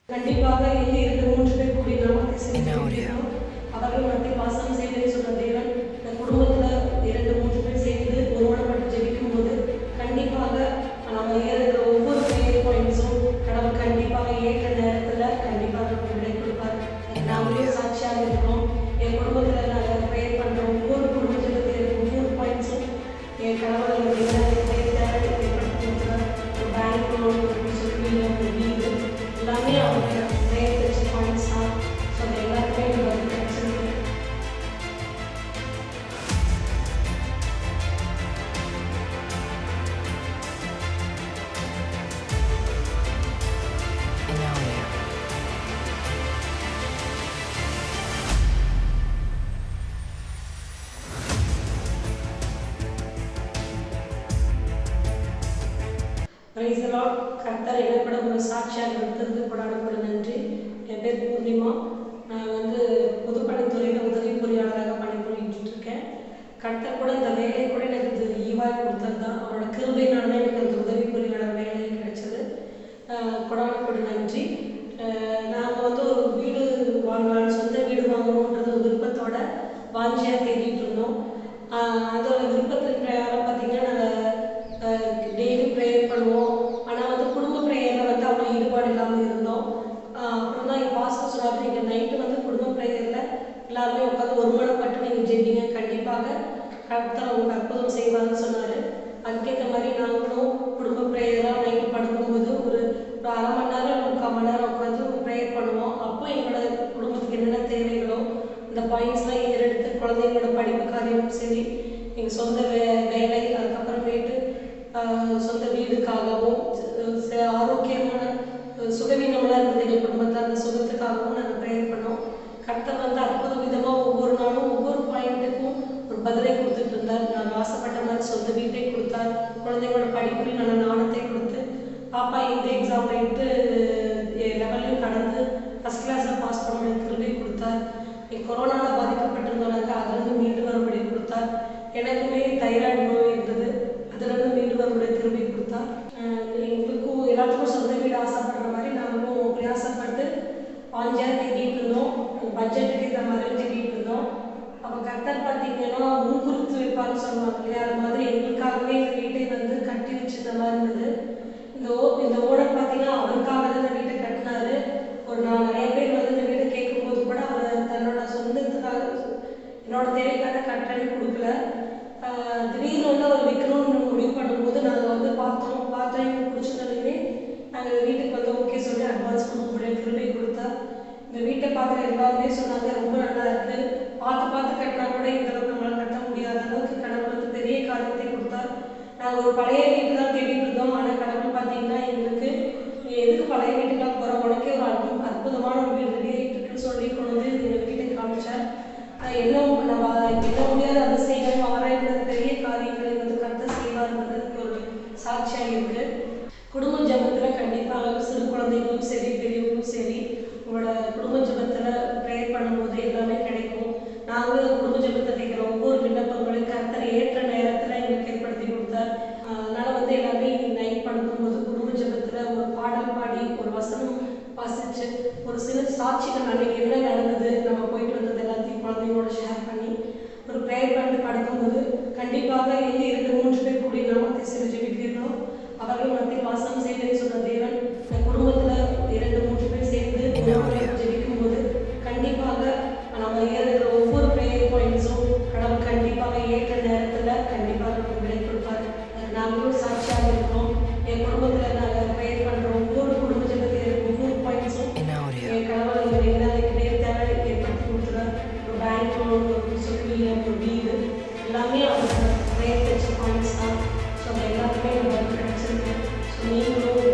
கண்டிப்பாக எங்கே இரண்டு மூன்று பேர் கூடி நாமத்தை செலுத்தினோம் அவர்கள் மத்திய வாசம் செய்தே சொன்ன தேவன் இந்த குடும்பத்தில் இரண்டு மூன்று பேர் சேர்ந்து ஒருவனப்பட்டு ஜெபிக்கும் போது கண்டிப்பாக நம்ம ஏறுகிற ஒவ்வொரு ப்ரேயர் பாயிண்ட்ஸும் கடவுள் கண்டிப்பாக ஏற்ற நேரத்தில் கண்டிப்பாக நமக்கு விடை கொடுப்பார் நாங்களும் சாட்சியாக இருக்கிறோம் என் குடும்பத்தில் நாங்கள் ப்ரேயர் பண்ணுறோம் ஒவ்வொரு குடும்ப ஜெபத்தில் ஒவ்வொரு பாயிண்ட்ஸும் என் கடவுள் எனக்கு என்ன தேவை ஏற்படுத்தி கொடுக்குறார் ஒரு பேங்க் லோன் ஒரு சொல்லி ஒரு வீடு எல்லாமே அவங்க ப்ரேயர் வச்ச பாயிண்ட்ஸ் தான் ஸோ அது எல்லாருக்குமே எனக்கு வந்து கிடைச்சிருக்கு பிரைஸ் லார்ட் கர்த்தர் எனப்பட ஒரு சாட்சியாக எடுத்தது கொண்டாடப்பட நன்றி என் பேர் பூர்ணிமா நான் வந்து பொதுப்பணித்துறையில் உதவி பொறியாளராக பணிபுரிஞ்சிட்டு இருக்கேன் கர்த்தர் கூட இந்த வேலையை கூட எனக்கு இது ஈவாய் கொடுத்தது தான் அவரோட கிருபையினால தான் எனக்கு அந்த உதவி பொறியாளர் வேலை கிடைச்சது ஆஹ் கொண்டாடப்பட நன்றி நாங்கள் வந்து ஒரு வீடு வாங்கலாம் சொந்த வீடு வாங்கணுன்றது ஒரு விருப்பத்தோட வாஞ்சியாக தேடிட்டு இருந்தோம் ஆஹ் அதோட விருப்பத்தின் பிரகாரம் பார்த்தீங்கன்னா நாங்கள் டெய்லி ப்ரேயர் பண்ணுவோம் ஆனால் வந்து குடும்ப ப்ரேயரில் வந்து அவ்வளோ ஈடுபாடு இல்லாமல் இருந்தோம் ஆஹ் அப்புறம் தான் என் பாஸ்டர் சொன்னார் நீங்கள் நைட்டு வந்து குடும்ப ப்ரேயரில் எல்லாருமே உட்காந்து ஒருமனப்பட்டு நீங்கள் ஜெபிங்க கண்டிப்பாக கர்த்தர் உங்களுக்கு அற்புதம் செய்வார்னு சொன்னார் அதுக்கேற்ற மாதிரி நாங்களும் குடும்ப ப்ரேயராக நைட்டு படுக்கும்போது ஒரு ஒரு அரை மணி நேரம் முக்கால் மணி நேரம் உட்காந்து ப்ரேயர் பண்ணுவோம் அப்போ எங்களோட குடும்பத்துக்கு என்னென்ன தேவைகளோ இந்த பாயிண்ட்ஸ்லாம் ஏறெடுத்து குழந்தைங்களோட படிப்பு காரியமும் சரி எங்கள் சொந்த வே வேலை அதுக்கப்புறமேட்டு ஆஹ் சொந்த வீடுக்காகவும் ச- ச- ஆரோக்கியமான அஹ் சுகவீனமெல்லாம் இருந்தது எங்கள் குடும்பத்தில் அந்த சுகத்துக்காகவும் நாங்கள் ப்ரேயர் பண்ணோம் கர்த்தர் வந்து அற்புத விதமாக ஒவ்வொரு நாளும் ஒவ்வொரு பாயிண்ட்டுக்கும் ஒரு பதிலை கொடுத்துட்டு இருந்தார் நான் ஆசைப்பட்ட மாதிரி சொந்த வீட்டை கொடுத்தார் குழந்தைங்களோட படிப்பில் நல்ல நாணத்தை கொடுத்து பாப்பா இந்த எக்ஸாமில் இட்டு லெவல்லையும் கடந்து ஃபஸ்ட் கிளாஸில் பாஸ் பண்ண கிருபை கொடுத்தார் கொரோனாவில் பாதிக்கப்பட்டிருந்தோம்னாக்க அதுலேருந்து மீண்டு வரும்படி கொடுத்தார் எனக்குமே தைராய்டு நோய் இருந்தது அதுலேருந்து மீண்டு வரும்படி கிருபை கொடுத்தார் அஹ் எங்களுக்கும் எல்லாத்துக்கும் சொந்த வீடு ஆசைப்படுற மாதிரி நாங்களும் பிரயாசப்பட்டு பாஞ்சாயிரம் தேடிட்டு இருந்தோம் பட்ஜெட்டுக்கு இந்த மாதிரி தேடிட்டு இருந்தோம் அப்போ கர்த்தர் பார்த்தீங்கன்னா முன்குறித்து வைப்பான்னு சொல்லுவாங்க இல்லையா அது மாதிரி எங்களுக்காகவே இந்த வீட்டை வந்து கட்டி வச்சிருந்த மாதிரி இருந்தது இந்த ஓ இந்த ஓனர் பார்த்தீங்கன்னா அவருக்காக தான் இந்த வீட்டை கட்டினாரு ஒரு நான் நிறைய பேர் வந்து இந்த வீட்டை கேட்கும்போது கூட அவர் தன்னோட சொந்தத்துக்காக என்னோட தேவைக்காக கட்டணம் கொடுக்கல ஆஹ் திடீர்னு வந்து அவர் விற்கணும்னு முடிவு பண்ணும்போது நாங்கள் வந்து பார்த்தோம் பார்த்தோம் எங்களுக்கு பிடிச்சதுமே நாங்கள் வீட்டுக்கு வந்து ஓகே சொல்லி அட்வான்ஸ் கொடுக்க முடியும் கிருபை கொடுத்தா இந்த வீட்டை பார்க்குற எல்லாருமே சொன்னாங்க ரொம்ப நல்லா இருக்கு பார்த்து பார்த்து கட்டினா கூட இந்த அளவுக்கு நம்மளால கட்ட முடியாத அளவுக்கு கடவுள் வந்து பெரிய காரியத்தை கொடுத்தார் நாங்கள் ஒரு பழைய வீட்டு தான் தேடிட்டு இருந்தோம் ஆனால் கடவுள் பார்த்தீங்கன்னா எங்களுக்கு நீ எதுக்கு பழைய வீட்டுக்கெல்லாம் போகிற உனக்கே ஒரு அற்பு அற்புதமான ஒரு வீடு ரெடி ஆகிட்டு இருக்குன்னு சொல்லி கொண்டு வந்து எங்கள் வீட்டை காமிச்சார் ஆஹ் என்ன நம்ம என்ன முடியாத அதிசயங்கள் ஆராய்ந்த பெரிய காரியங்களை வந்து கருத்து செய்வார்ன்றதுக்கு ஒரு சாட்சியாக இருக்கு குடும்ப ஜபத்தில் கண்டிப்பாக சிறு குழந்தைகளும் சரி பெரியவங்களும் சரி உங்களோட குடும்ப ஜபத்தில் ப்ரேயர் பண்ணும்போது எல்லாமே கிடைக்கும் நாங்கள் குடும்ப ஜபத்தில் கேட்குற ஒவ்வொரு விண்ணப்பங்களையும் கர்த்தர் ஏற்ற நேரத்தில் எங்களுக்கு ஏற்படுத்தி கொடுத்தார் ஆஹ் அதனால வந்து எல்லாமே நைட் படுக்கும்போது குடும்ப ஜபத்தில் ஒரு பாடல் பாடி ஒரு வசனம் வாசிச்சு ஒரு சில சாட்சிகள் அன்னைக்கு என்ன நடந்தது நம்ம போயிட்டு வந்தது எல்லாத்தையும் குழந்தைங்களோட ஷேர் பண்ணி ஒரு ப்ரேயர் பண்ணிட்டு படுக்கும்போது கண்டிப்பாக எங்க இரண்டு மூன்று பேர் கூடி நாமத்தை சிறு ஜெபிக்கிறீர்களோ அவர்கள் மத்தியில் வாசம் செய்தேன்னு சொன்ன தேவன் இந்த குடும்பத்துல இரண்டு மூன்று பேர் சேர்ந்து ஒருவனப்பட்டு ஜெபிக்கும் போது கண்டிப்பாக நம்ம ஏறுகிற ஒவ்வொரு ப்ரேயர் பாயிண்ட்ஸும் கடவுள் கண்டிப்பாக ஏற்ற நேரத்துல கண்டிப்பாக நமக்கு விடை கொடுப்பார் அது நாங்களும் சாட்சியாக இருக்கோம் என் குடும்பத்துல நாங்க ப்ரேயர் பண்ற ஒவ்வொரு குடும்ப ஜெபத்தில் ஒவ்வொரு பாயிண்ட்ஸும் என் கணவர் எனக்கு என்ன எனக்கு தேவை ஏற்படுத்தி கொடுத்துறார் ஒரு பேங்க் லோன் ஒரு சொல்லி ஒரு வீடு எல்லாமே அவங்க ப்ரேயர் வச்ச பாயிண்ட்ஸ் தான் ஸோ அது எல்லாருமே நமக்கு கிடைச்சிருக்கு ஸோ நீங்களும்